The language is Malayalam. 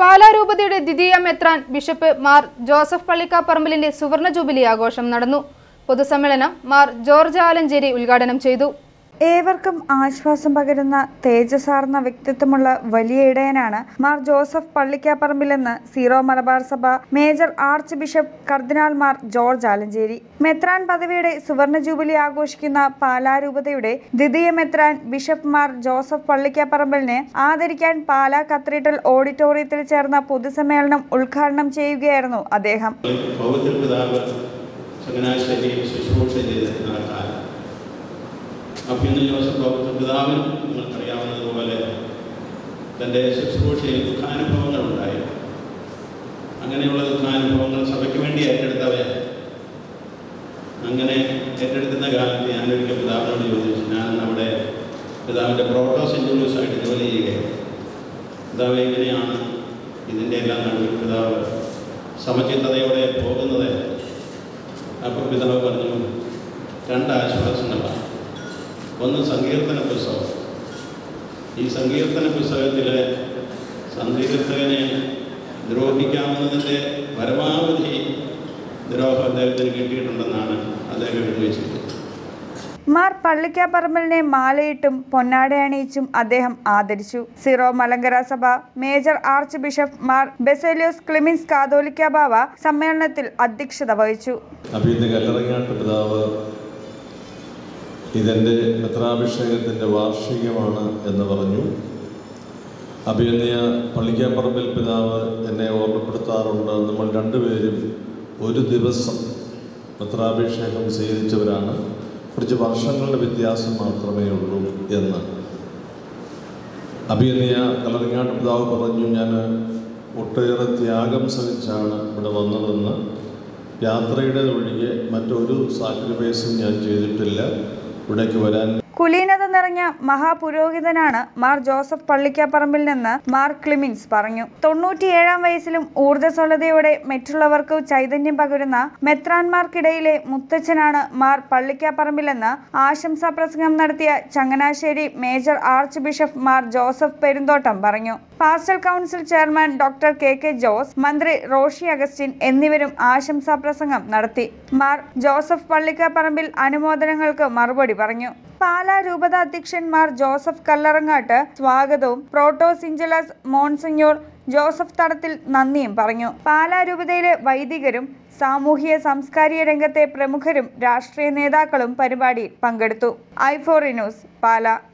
പാലാരൂപതയുടെ ദ്വിതീയ മെത്രാൻ ബിഷപ്പ് മാർ ജോസഫ് പള്ളിക്കാപ്പറമ്പിലിന്റെ സുവർണ ജൂബിലി ആഘോഷം നടന്നു പൊതുസമ്മേളനം മാർ ജോർജ് ആലഞ്ചേരി ഉദ്ഘാടനം ചെയ്തു ഏവർക്കും ആശ്വാസം പകരുന്ന തേജസാർന്ന വ്യക്തിത്വമുള്ള വലിയ ഇടയനാണ് മാർ ജോസഫ് പള്ളിക്കാപ്പറമ്പിലെന്ന് സീറോ മലബാർ സഭ മേജർ ആർച്ച് ബിഷപ്പ് കർദിനാൾ മാർ ജോർജ് ആലഞ്ചേരി മെത്രാൻ പദവിയുടെ സുവർണ ജൂബിലി ആഘോഷിക്കുന്ന പാലാരൂപതയുടെ ദ്വിതീയ മെത്രാൻ ബിഷപ്പ് മാർ ജോസഫ് പള്ളിക്കാപ്പറമ്പിലിനെ ആദരിക്കാൻ പാലാ കത്തീഡ്രൽ ഓഡിറ്റോറിയത്തിൽ ചേർന്ന പൊതുസമ്മേളനം ഉദ്ഘാടനം ചെയ്യുകയായിരുന്നു അദ്ദേഹം പൗരത്തിൽ പിതാവ് ചങ്ങനാശ്ശേരിയിൽ ശുശ്രൂഷ ചെയ്തിരുന്ന കാലം അഭ്യന്ന് ജോസഫ് പൗരത്തിൽ പിതാവിനും നിങ്ങൾക്കറിയാവുന്നതുപോലെ തൻ്റെ ശുശ്രൂഷയിൽ ദുഃഖാനുഭവങ്ങളുണ്ടായി അങ്ങനെയുള്ള ദുഃഖാനുഭവങ്ങൾ സഭയ്ക്ക് വേണ്ടി ഏറ്റെടുത്തവയാണ് അങ്ങനെ ഏറ്റെടുക്കുന്ന കാലത്ത് ഞാനൊരിക്കൽ പിതാവിനോട് ചോദിച്ചു ഞാൻ അവിടെ പിതാവിൻ്റെ പ്രോട്ടോസ് ഇൻജുറീസായിട്ട് ജോലി ചെയ്യുകയാണ് പിതാവ് എങ്ങനെയാണ് ഇതിൻ്റെ എല്ലാം നടുവിൽ പിതാവ് സമചിത്തതയോടെ പോകുന്നത് അപ്പോൾ പിതാവ് പറഞ്ഞു രണ്ട് ആശ്വാസങ്ങളാണ് ഒന്ന് സങ്കീർത്തന പുസ്തകം ഈ സങ്കീർത്തന പുസ്തകത്തിലെ സങ്കീർത്തകനെ ദ്രോഹിക്കാവുന്നതിൻ്റെ പരമാവധി ദ്രോഹം അദ്ദേഹത്തിന് കിട്ടിയിട്ടുണ്ടെന്നാണ് അദ്ദേഹം എഴുതി വെച്ചിരിക്കുന്നത് മാർ പള്ളിക്കാപ്പറമ്പലിനെ മാലയിട്ടും പൊന്നാട അണിയിച്ചും അദ്ദേഹം ആദരിച്ചു സിറോ മലങ്കര സഭ മേജർ ആർച്ച് ബിഷപ്പ് മാർ ബെസേലിയോസ് ക്ലിമിൻസ് കാതോലിക്ക ബാവ സമ്മേളനത്തിൽ അധ്യക്ഷത വഹിച്ചു അഭിയന്റെ കല്ലറങ്ങാട്ട് പിതാവ് ഇതെൻ്റെ പത്രാഭിഷേകത്തിൻ്റെ വാർഷികമാണ് എന്ന് പറഞ്ഞു അഭിയന്യ പള്ളിക്കാപ്പറമ്പിൽ പിതാവ് എന്നെ ഓർമ്മപ്പെടുത്താറുണ്ട് നമ്മൾ രണ്ടുപേരും ഒരു ദിവസം പത്രാഭിഷേകം സ്വീകരിച്ചവരാണ് കുറച്ച് വർഷങ്ങളുടെ വ്യത്യാസം മാത്രമേ ഉള്ളൂ എന്ന് അഭിയന്യ കല്ലറങ്ങാട്ട് പിതാവ് പറഞ്ഞു ഞാൻ ഒട്ടേറെ ത്യാഗം സഹിച്ചാണ് ഇവിടെ വന്നതെന്ന് യാത്രയുടെ ഒഴികെ മറ്റൊരു സാക്രിഫൈസും ഞാൻ ചെയ്തിട്ടില്ല ഇവിടേക്ക് വരാൻ കുലീനത നിറഞ്ഞ മഹാപുരോഹിതനാണ് മാർ ജോസഫ് പള്ളിക്കാപ്പറമ്പിൽ നിന്ന് മാർ ക്ലിമിൻസ് പറഞ്ഞു തൊണ്ണൂറ്റിയേഴാം വയസ്സിലും ഊർജ്ജസ്വലതയോടെ മറ്റുള്ളവർക്ക് ചൈതന്യം പകരുന്ന മെത്രാന്മാർക്കിടയിലെ മുത്തച്ഛനാണ് മാർ പള്ളിക്കാപ്പറമ്പിലെന്ന് ആശംസാ പ്രസംഗം നടത്തിയ Changanassery major arch bishop Mar Joseph Perumthottam പറഞ്ഞു pastoral council chairman doctor K K Jose മന്ത്രി റോഷി അഗസ്റ്റിൻ എന്നിവരും ആശംസാ പ്രസംഗം നടത്തി മാർ ജോസഫ് പള്ളിക്കാപ്പറമ്പിൽ അനുമോദനങ്ങൾക്ക് മറുപടി പറഞ്ഞു പാലാ രൂപത അധ്യക്ഷൻ മാർ ജോസഫ് കല്ലറങ്ങാട്ട് സ്വാഗതവും പ്രോട്ടോസ് ഇഞ്ചലസ് മോൺസിഞ്ഞോർ ജോസഫ് തടത്തിൽ നന്ദിയും പറഞ്ഞു പാലാ രൂപതയിലെ വൈദികരും സാമൂഹിക സാംസ്കാരിക രംഗത്തെ പ്രമുഖരും രാഷ്ട്രീയ നേതാക്കളും പരിപാടിയിൽ പങ്കെടുത്തു ഐഫോറി ന്യൂസ് പാലാ